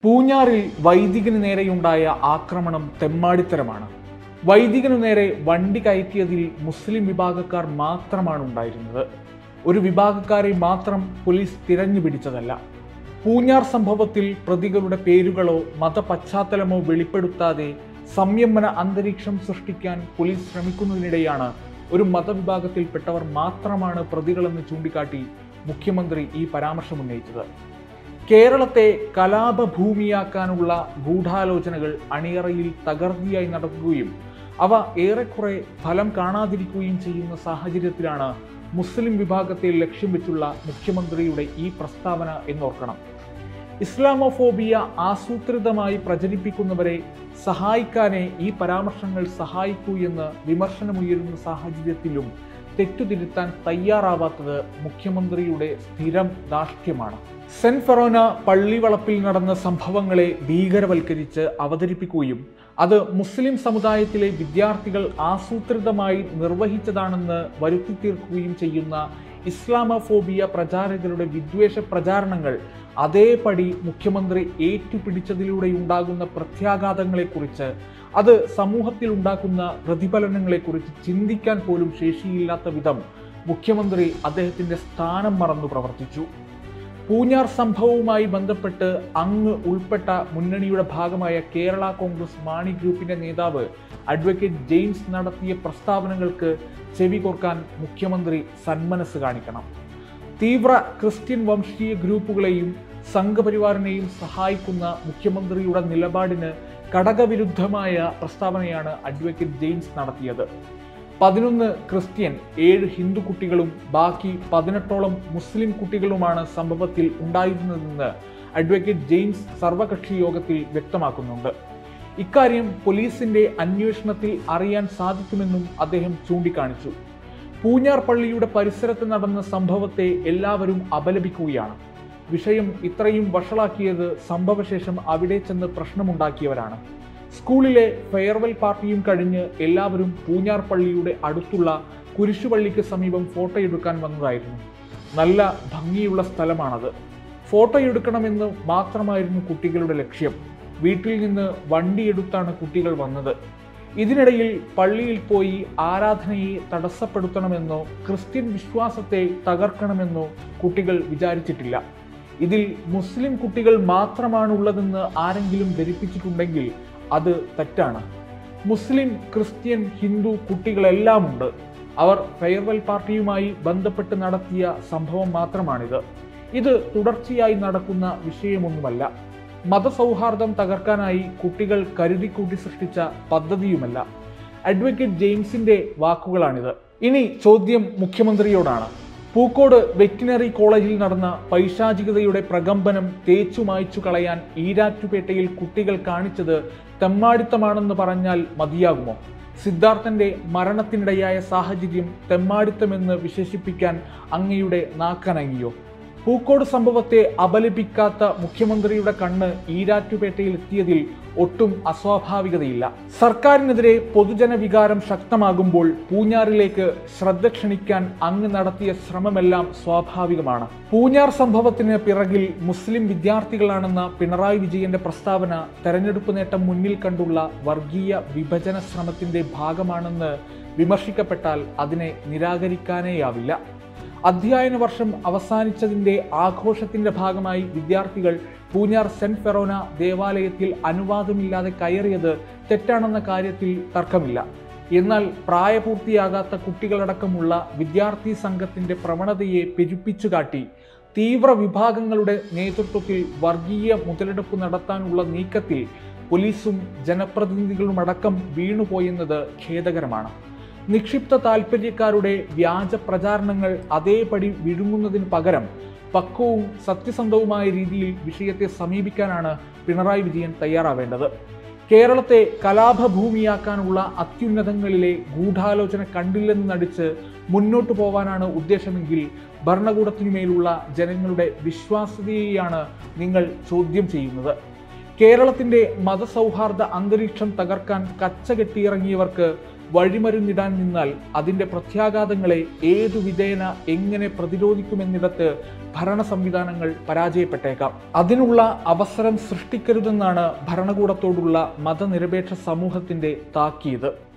പൂഞ്ഞാറിൽ വൈദികന് നേരെയുണ്ടായ ആക്രമണം തെമ്മാടിത്തരമാണ് വൈദികനു നേരെ വണ്ടി കയറ്റിയതിൽ മുസ്ലിം വിഭാഗക്കാർ മാത്രമാണ് ഉണ്ടായിരുന്നത് ഒരു വിഭാഗക്കാരെ മാത്രം പോലീസ് തിരഞ്ഞു പിടിച്ചതല്ല പൂഞ്ഞാർ സംഭവത്തിൽ പ്രതികളുടെ പേരുകളോ മതപശ്ചാത്തലമോ വെളിപ്പെടുത്താതെ സംയമന അന്തരീക്ഷം സൃഷ്ടിക്കാൻ പോലീസ് ശ്രമിക്കുന്നതിനിടെയാണ് ഒരു മതവിഭാഗത്തിൽപ്പെട്ടവർ മാത്രമാണ് പ്രതികളെന്ന് ചൂണ്ടിക്കാട്ടി മുഖ്യമന്ത്രി ഈ പരാമർശം ഉന്നയിച്ചത് കേരളത്തെ കലാപഭൂമിയാക്കാനുള്ള ഗൂഢാലോചനകൾ അണിയറയിൽ തകർത്തിയായി നടക്കുകയും അവ ഏറെക്കുറെ ഫലം കാണാതിരിക്കുകയും ചെയ്യുന്ന സാഹചര്യത്തിലാണ് മുസ്ലിം വിഭാഗത്തെ ലക്ഷ്യം വെച്ചുള്ള മുഖ്യമന്ത്രിയുടെ ഈ പ്രസ്താവന എന്നോർക്കണം ഇസ്ലാമോഫോബിയ ആസൂത്രിതമായി പ്രചരിപ്പിക്കുന്നവരെ സഹായിക്കാനേ ഈ പരാമർശങ്ങൾ സഹായിക്കൂ എന്ന് വിമർശനമുയരുന്ന സാഹചര്യത്തിലും തെറ്റുതിരുത്താൻ തയ്യാറാവാത്തത് മുഖ്യമന്ത്രിയുടെ സ്ഥിരം ധാർഷ്ട്യമാണ് സെന്റ് ഫെറോന പള്ളിവളപ്പിൽ നടന്ന സംഭവങ്ങളെ ഭീകരവൽക്കരിച്ച് അവതരിപ്പിക്കുകയും അത് മുസ്ലിം സമുദായത്തിലെ വിദ്യാർത്ഥികൾ ആസൂത്രിതമായി നിർവഹിച്ചതാണെന്ന് വരുത്തി തീർക്കുകയും ചെയ്യുന്ന ഇസ്ലാമോഫോബിയ പ്രചാരകരുടെ വിദ്വേഷ പ്രചാരണങ്ങൾ അതേപടി മുഖ്യമന്ത്രി ഏറ്റുപിടിച്ചതിലൂടെയുണ്ടാകുന്ന പ്രത്യാഘാതങ്ങളെക്കുറിച്ച് അത് സമൂഹത്തിൽ ഉണ്ടാക്കുന്ന പ്രതിഫലനങ്ങളെക്കുറിച്ച് ചിന്തിക്കാൻ പോലും ശേഷിയില്ലാത്ത വിധം മുഖ്യമന്ത്രി അദ്ദേഹത്തിന്റെ സ്ഥാനം മറന്നു പ്രവർത്തിച്ചു പൂഞ്ഞാർ സംഭവവുമായി ബന്ധപ്പെട്ട് അങ്ങ് ഉൾപ്പെട്ട മുന്നണിയുടെ ഭാഗമായ കേരള കോൺഗ്രസ് മാണി ഗ്രൂപ്പിന്റെ നേതാവ് അഡ്വക്കേറ്റ് ജെയിംസ് നടത്തിയ പ്രസ്താവനകൾക്ക് ചെവി കോർക്കാൻ മുഖ്യമന്ത്രി സന്മനസ് കാണിക്കണം തീവ്ര ക്രിസ്ത്യൻ വംശീയ ഗ്രൂപ്പുകളെയും സംഘപരിവാറിനെയും സഹായിക്കുന്ന മുഖ്യമന്ത്രിയുടെ നിലപാടിന് ഘടകവിരുദ്ധമായ പ്രസ്താവനയാണ് അഡ്വക്കേറ്റ് ജെയിംസ് നടത്തിയത് പതിനൊന്ന് ക്രിസ്ത്യൻ ഏഴ് ഹിന്ദു കുട്ടികളും ബാക്കി പതിനെട്ടോളം മുസ്ലിം കുട്ടികളുമാണ് സംഭവത്തിൽ ഉണ്ടായിരുന്നതെന്ന് അഡ്വക്കേറ്റ് ജെയിംസ് സർവകക്ഷി യോഗത്തിൽ വ്യക്തമാക്കുന്നുണ്ട് ഇക്കാര്യം പോലീസിന്റെ അന്വേഷണത്തിൽ അറിയാൻ സാധിക്കുമെന്നും അദ്ദേഹം ചൂണ്ടിക്കാണിച്ചു പൂഞ്ഞാർ പള്ളിയുടെ പരിസരത്ത് നടന്ന സംഭവത്തെ എല്ലാവരും അപലപിക്കുകയാണ് വിഷയം ഇത്രയും വഷളാക്കിയത് സംഭവശേഷം അവിടെ ചെന്ന് പ്രശ്നമുണ്ടാക്കിയവരാണ് സ്കൂളിലെ ഫെയർവെൽ പാർട്ടിയും കഴിഞ്ഞ് എല്ലാവരും പൂഞ്ഞാർ പള്ളിയുടെ അടുത്തുള്ള കുരിശുപള്ളിക്ക് സമീപം ഫോട്ടോ എടുക്കാൻ വന്നതായിരുന്നു നല്ല ഭംഗിയുള്ള സ്ഥലമാണത് ഫോട്ടോ എടുക്കണമെന്ന് മാത്രമായിരുന്നു കുട്ടികളുടെ ലക്ഷ്യം വീട്ടിൽ നിന്ന് വണ്ടിയെടുത്താണ് കുട്ടികൾ വന്നത് ഇതിനിടയിൽ പള്ളിയിൽ പോയി ആരാധനയെ തടസ്സപ്പെടുത്തണമെന്നോ ക്രിസ്ത്യൻ വിശ്വാസത്തെ തകർക്കണമെന്നോ കുട്ടികൾ വിചാരിച്ചിട്ടില്ല ഇതിൽ മുസ്ലിം കുട്ടികൾ മാത്രമാണുള്ളതെന്ന് ആരെങ്കിലും ധരിപ്പിച്ചിട്ടുണ്ടെങ്കിൽ അത് തെറ്റാണ് മുസ്ലിം ക്രിസ്ത്യൻ ഹിന്ദു കുട്ടികളെല്ലാം ഉണ്ട് അവർ ഫെയർവെൽ പാർട്ടിയുമായി ബന്ധപ്പെട്ട് നടത്തിയ സംഭവം മാത്രമാണിത് ഇത് തുടർച്ചയായി നടക്കുന്ന വിഷയമൊന്നുമല്ല മതസൗഹാർദ്ദം തകർക്കാനായി കുട്ടികൾ കരുതിക്കൂട്ടി സൃഷ്ടിച്ച പദ്ധതിയുമല്ല അഡ്വക്കേറ്റ് ജെയിംസിന്റെ വാക്കുകളാണിത് ഇനി ചോദ്യം മുഖ്യമന്ത്രിയോടാണ് പൂക്കോട് വെറ്റിനറി കോളേജിൽ നടന്ന പൈശാചികതയുടെ പ്രകമ്പനം തേച്ചു മായ്ച്ചു കളയാൻ ഈരാറ്റുപേട്ടയിൽ കുട്ടികൾ കാണിച്ചത് തെമ്മാടിത്തമാണെന്ന് പറഞ്ഞാൽ മതിയാകുമോ സിദ്ധാർത്ഥന്റെ മരണത്തിനിടയായ സാഹചര്യം തെമ്മാടിത്തമെന്ന് വിശേഷിപ്പിക്കാൻ അങ്ങയുടെ നാക്കനങ്ങിയോ പൂക്കോട് സംഭവത്തെ അപലപിക്കാത്ത മുഖ്യമന്ത്രിയുടെ കണ്ണ് ഈരാറ്റുപേട്ടയിൽ എത്തിയതിൽ ഒട്ടും അസ്വാഭാവികതയില്ല സർക്കാരിനെതിരെ പൊതുജന വികാരം ശക്തമാകുമ്പോൾ പൂഞ്ഞാറിലേക്ക് ശ്രദ്ധ ക്ഷണിക്കാൻ അങ്ങ് നടത്തിയ ശ്രമമെല്ലാം സ്വാഭാവികമാണ് പൂഞ്ഞാർ സംഭവത്തിന് പിറകിൽ മുസ്ലിം വിദ്യാർത്ഥികളാണെന്ന പിണറായി വിജയന്റെ പ്രസ്താവന തെരഞ്ഞെടുപ്പ് നേട്ടം മുന്നിൽ കണ്ടുള്ള വർഗീയ വിഭജന ശ്രമത്തിന്റെ ഭാഗമാണെന്ന് വിമർശിക്കപ്പെട്ടാൽ അതിനെ നിരാകരിക്കാനേയാവില്ല അധ്യയന വർഷം അവസാനിച്ചതിന്റെ ആഘോഷത്തിന്റെ ഭാഗമായി വിദ്യാർത്ഥികൾ പൂഞ്ഞാർ സെന്റ് ഫെറോന ദേവാലയത്തിൽ അനുവാദമില്ലാതെ കയറിയത് തെറ്റാണെന്ന കാര്യത്തിൽ തർക്കമില്ല എന്നാൽ പ്രായപൂർത്തിയാകാത്ത കുട്ടികളടക്കമുള്ള വിദ്യാർത്ഥി സംഘത്തിന്റെ പ്രവണതയെ പെരുപ്പിച്ചു കാട്ടി തീവ്ര വിഭാഗങ്ങളുടെ നേതൃത്വത്തിൽ വർഗീയ മുതലെടുപ്പ് നടത്താനുള്ള നീക്കത്തിൽ പോലീസും ജനപ്രതിനിധികളുമടക്കം വീണുപോയെന്നത് ഖേദകരമാണ് നിക്ഷിപ്ത താൽപ്പര്യക്കാരുടെ വ്യാജ പ്രചാരണങ്ങൾ അതേപടി വിഴുങ്ങുന്നതിന് പകരം പക്വവും സത്യസന്ധവുമായ രീതിയിൽ വിഷയത്തെ സമീപിക്കാനാണ് പിണറായി വിജയൻ തയ്യാറാവേണ്ടത് കേരളത്തെ കലാപഭൂമിയാക്കാനുള്ള അത്യുന്നതങ്ങളിലെ ഗൂഢാലോചന കണ്ടില്ലെന്ന് നടിച്ച് മുന്നോട്ടു പോവാനാണ് ഉദ്ദേശമെങ്കിൽ ഭരണകൂടത്തിനുമേലുള്ള ജനങ്ങളുടെ വിശ്വാസ്യതയെയാണ് നിങ്ങൾ ചോദ്യം ചെയ്യുന്നത് കേരളത്തിന്റെ മതസൗഹാർദ്ദ അന്തരീക്ഷം തകർക്കാൻ കച്ച കെട്ടിയിറങ്ങിയവർക്ക് വഴിമരുന്നിടാൻ നിന്നാൽ അതിന്റെ പ്രത്യാഘാതങ്ങളെ ഏതു വിധേന എങ്ങനെ പ്രതിരോധിക്കുമെന്നിടത്ത് ഭരണ സംവിധാനങ്ങൾ പരാജയപ്പെട്ടേക്കാം അതിനുള്ള അവസരം സൃഷ്ടിക്കരുതെന്നാണ് ഭരണകൂടത്തോടുള്ള മതനിരപേക്ഷ സമൂഹത്തിന്റെ താക്കീത്